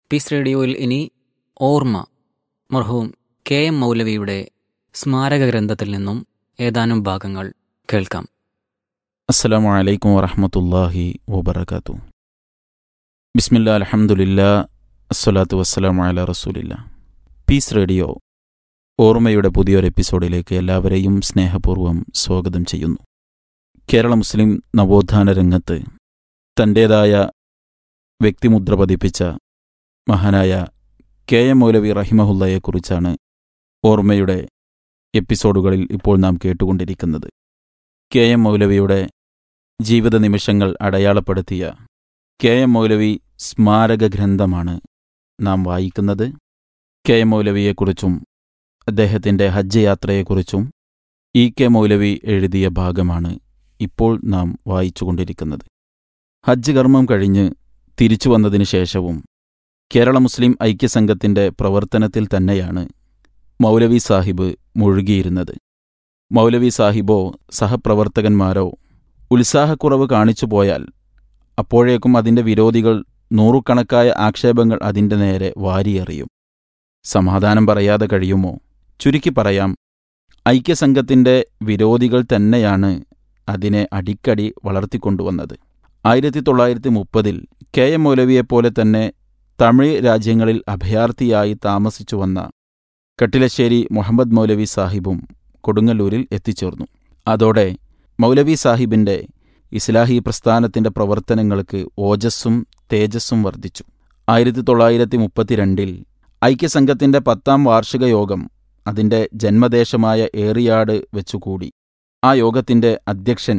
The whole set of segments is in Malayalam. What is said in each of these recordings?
പീസ് റേഡിയോയിൽ ഇനി ഓർമ്മ മർഹൂം കെ എം മൗലവിയുടെ സ്മാരക ഗ്രന്ഥത്തിൽ നിന്നും ഏതാനും ഭാഗങ്ങൾ കേൾക്കാം അസ്സലാമു അലൈക്കും വറഹമത്തല്ലാഹി വബർക്കാത്തു ബിസ്മില്ല അലഹമുല്ലാ അസ്സലാത്തു വസ്സലാമു അല റസൂലില്ല പീസ് റേഡിയോ ഓർമ്മയുടെ പുതിയൊരു എപ്പിസോഡിലേക്ക് എല്ലാവരെയും സ്നേഹപൂർവ്വം സ്വാഗതം ചെയ്യുന്നു കേരള മുസ്ലിം നവോത്ഥാന രംഗത്ത് തൻ്റേതായ വ്യക്തിമുദ്ര പതിപ്പിച്ച മഹാനായ കെ എം മൗലവി റഹിമഹുല്ലയെക്കുറിച്ചാണ് ഓർമ്മയുടെ എപ്പിസോഡുകളിൽ ഇപ്പോൾ നാം കേട്ടുകൊണ്ടിരിക്കുന്നത് കെ എം മൗലവിയുടെ ജീവിത നിമിഷങ്ങൾ അടയാളപ്പെടുത്തിയ കെ എം മൗലവി സ്മാരക ഗ്രന്ഥമാണ് നാം വായിക്കുന്നത് കെ എം മൗലവിയെക്കുറിച്ചും അദ്ദേഹത്തിൻ്റെ ഹജ്ജ് യാത്രയെക്കുറിച്ചും ഇ കെ മൗലവി എഴുതിയ ഭാഗമാണ് ഇപ്പോൾ നാം വായിച്ചുകൊണ്ടിരിക്കുന്നത് ഹജ്ജ് കർമ്മം കഴിഞ്ഞ് തിരിച്ചു വന്നതിനു ശേഷവും കേരള മുസ്ലിം ഐക്യസംഘത്തിൻ്റെ പ്രവർത്തനത്തിൽ തന്നെയാണ് മൗലവി സാഹിബ് മുഴുകിയിരുന്നത് മൗലവി സാഹിബോ സഹപ്രവർത്തകന്മാരോ ഉത്സാഹക്കുറവ് കാണിച്ചു പോയാൽ അപ്പോഴേക്കും അതിൻ്റെ വിരോധികൾ നൂറുകണക്കായ ആക്ഷേപങ്ങൾ അതിൻ്റെ നേരെ വാരിയെറിയും സമാധാനം പറയാതെ കഴിയുമോ ചുരുക്കി പറയാം ഐക്യസംഘത്തിൻ്റെ വിരോധികൾ തന്നെയാണ് അതിനെ അടിക്കടി വളർത്തിക്കൊണ്ടുവന്നത് ആയിരത്തി തൊള്ളായിരത്തി മുപ്പതിൽ കെ എം മൗലവിയെപ്പോലെ തന്നെ തമിഴ് രാജ്യങ്ങളിൽ അഭയാർത്ഥിയായി താമസിച്ചു വന്ന കട്ടിലശ്ശേരി മുഹമ്മദ് മൗലവി സാഹിബും കൊടുങ്ങല്ലൂരിൽ എത്തിച്ചേർന്നു അതോടെ മൗലവി സാഹിബിൻ്റെ ഇസ്ലാഹി പ്രസ്ഥാനത്തിൻ്റെ പ്രവർത്തനങ്ങൾക്ക് ഓജസ്സും തേജസ്സും വർദ്ധിച്ചു ആയിരത്തി തൊള്ളായിരത്തി മുപ്പത്തിരണ്ടിൽ ഐക്യസംഘത്തിൻ്റെ പത്താം വാർഷിക യോഗം അതിൻ്റെ ജന്മദേശമായ ഏറിയാട് വെച്ചുകൂടി ആ യോഗത്തിൻ്റെ അധ്യക്ഷൻ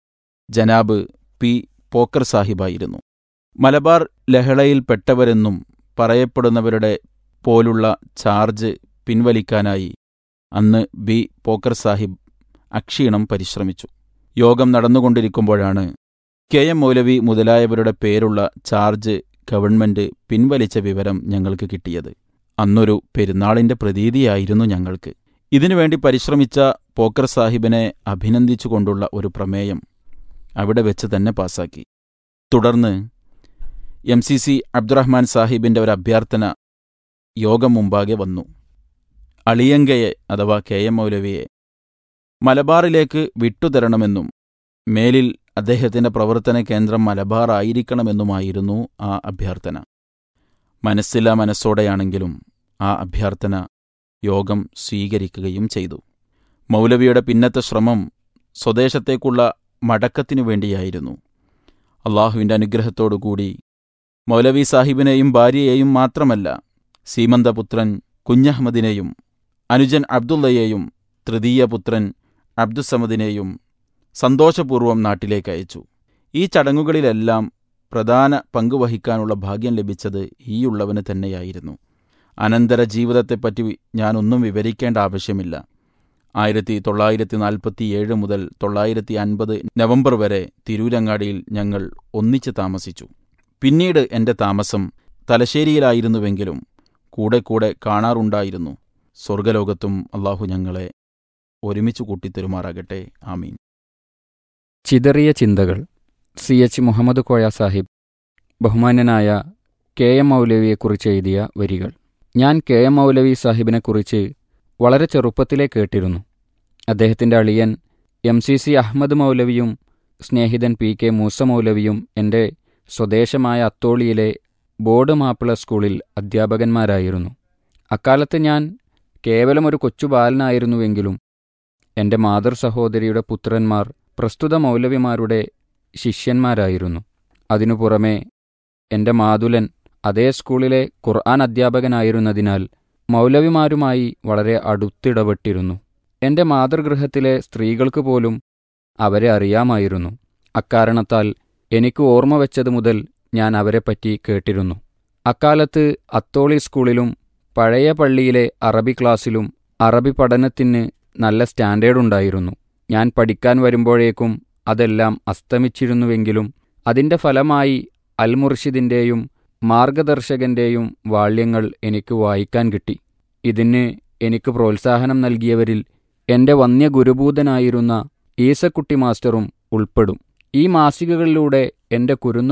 ജനാബ് പി പോക്കർ സാഹിബായിരുന്നു മലബാർ ലഹളയിൽപ്പെട്ടവരെന്നും പറയപ്പെടുന്നവരുടെ പോലുള്ള ചാർജ് പിൻവലിക്കാനായി അന്ന് ബി പോക്കർ സാഹിബ് അക്ഷീണം പരിശ്രമിച്ചു യോഗം നടന്നുകൊണ്ടിരിക്കുമ്പോഴാണ് കെ എം മൗലവി മുതലായവരുടെ പേരുള്ള ചാർജ് ഗവൺമെന്റ് പിൻവലിച്ച വിവരം ഞങ്ങൾക്ക് കിട്ടിയത് അന്നൊരു പെരുന്നാളിന്റെ പ്രതീതിയായിരുന്നു ഞങ്ങൾക്ക് ഇതിനുവേണ്ടി പരിശ്രമിച്ച പോക്കർ സാഹിബിനെ അഭിനന്ദിച്ചുകൊണ്ടുള്ള ഒരു പ്രമേയം അവിടെ വെച്ച് തന്നെ പാസാക്കി തുടർന്ന് എം സി സി അബ്ദുറഹ്മാൻ സാഹിബിന്റെ ഒരു അഭ്യർത്ഥന യോഗം മുമ്പാകെ വന്നു അളിയങ്കയെ അഥവാ കെ എം മൗലവിയെ മലബാറിലേക്ക് വിട്ടുതരണമെന്നും മേലിൽ അദ്ദേഹത്തിന്റെ പ്രവർത്തന കേന്ദ്രം മലബാർ ആയിരിക്കണമെന്നുമായിരുന്നു ആ അഭ്യർത്ഥന മനസ്സില്ലാ മനസ്സോടെയാണെങ്കിലും ആ അഭ്യർത്ഥന യോഗം സ്വീകരിക്കുകയും ചെയ്തു മൗലവിയുടെ പിന്നത്തെ ശ്രമം സ്വദേശത്തേക്കുള്ള മടക്കത്തിനു വേണ്ടിയായിരുന്നു അള്ളാഹുവിൻ്റെ അനുഗ്രഹത്തോടുകൂടി മൗലവി സാഹിബിനെയും ഭാര്യയെയും മാത്രമല്ല സീമന്തപുത്രൻ കുഞ്ഞഹമ്മദിനെയും അനുജൻ അബ്ദുള്ളയെയും തൃതീയ പുത്രൻ അബ്ദുസമദിനെയും സന്തോഷപൂർവ്വം നാട്ടിലേക്ക് അയച്ചു ഈ ചടങ്ങുകളിലെല്ലാം പ്രധാന പങ്കുവഹിക്കാനുള്ള ഭാഗ്യം ലഭിച്ചത് ഈയുള്ളവന് തന്നെയായിരുന്നു അനന്തര ജീവിതത്തെപ്പറ്റി ഞാനൊന്നും വിവരിക്കേണ്ട ആവശ്യമില്ല ആയിരത്തി തൊള്ളായിരത്തി നാൽപ്പത്തിയേഴ് മുതൽ തൊള്ളായിരത്തി അൻപത് നവംബർ വരെ തിരൂരങ്ങാടിയിൽ ഞങ്ങൾ ഒന്നിച്ച് താമസിച്ചു പിന്നീട് എൻ്റെ താമസം തലശ്ശേരിയിലായിരുന്നുവെങ്കിലും കൂടെ കൂടെ കാണാറുണ്ടായിരുന്നു സ്വർഗലോകത്തും അള്ളാഹു ഞങ്ങളെ ഒരുമിച്ച് കൂട്ടിത്തരുമാറാകട്ടെ ആമീൻ ചിതറിയ ചിന്തകൾ സി എച്ച് മുഹമ്മദ് കോയ സാഹിബ് ബഹുമാന്യനായ കെ എം മൗലവിയെക്കുറിച്ച് എഴുതിയ വരികൾ ഞാൻ കെ എം മൗലവി സാഹിബിനെക്കുറിച്ച് വളരെ ചെറുപ്പത്തിലേ കേട്ടിരുന്നു അദ്ദേഹത്തിൻ്റെ അളിയൻ എം സി സി അഹമ്മദ് മൗലവിയും സ്നേഹിതൻ പി കെ മൂസ മൗലവിയും എൻ്റെ സ്വദേശമായ അത്തോളിയിലെ ബോർഡ് മാപ്പിള സ്കൂളിൽ അധ്യാപകന്മാരായിരുന്നു അക്കാലത്ത് ഞാൻ കേവലം ഒരു കൊച്ചു ബാലനായിരുന്നുവെങ്കിലും എൻ്റെ മാതൃ സഹോദരിയുടെ പുത്രന്മാർ പ്രസ്തുത മൗലവിമാരുടെ ശിഷ്യന്മാരായിരുന്നു അതിനു പുറമെ എൻ്റെ മാതുലൻ അതേ സ്കൂളിലെ ഖുർആൻ അധ്യാപകനായിരുന്നതിനാൽ മൗലവിമാരുമായി വളരെ അടുത്തിടപെട്ടിരുന്നു എൻ്റെ മാതൃഗൃഹത്തിലെ സ്ത്രീകൾക്ക് പോലും അവരെ അറിയാമായിരുന്നു അക്കാരണത്താൽ എനിക്ക് ഓർമ്മ വെച്ചതു മുതൽ ഞാൻ അവരെപ്പറ്റി കേട്ടിരുന്നു അക്കാലത്ത് അത്തോളി സ്കൂളിലും പഴയ പള്ളിയിലെ അറബി ക്ലാസ്സിലും അറബി പഠനത്തിന് നല്ല സ്റ്റാൻഡേർഡ് ഉണ്ടായിരുന്നു ഞാൻ പഠിക്കാൻ വരുമ്പോഴേക്കും അതെല്ലാം അസ്തമിച്ചിരുന്നുവെങ്കിലും അതിൻ്റെ ഫലമായി അൽമുർഷിദിൻ്റെയും മാർഗദർശകന്റെയും വാള്യങ്ങൾ എനിക്ക് വായിക്കാൻ കിട്ടി ഇതിന് എനിക്ക് പ്രോത്സാഹനം നൽകിയവരിൽ എൻ്റെ വന്യ ഗുരുഭൂതനായിരുന്ന ഈസക്കുട്ടി മാസ്റ്ററും ഉൾപ്പെടും ഈ മാസികകളിലൂടെ എൻ്റെ കുരുന്നു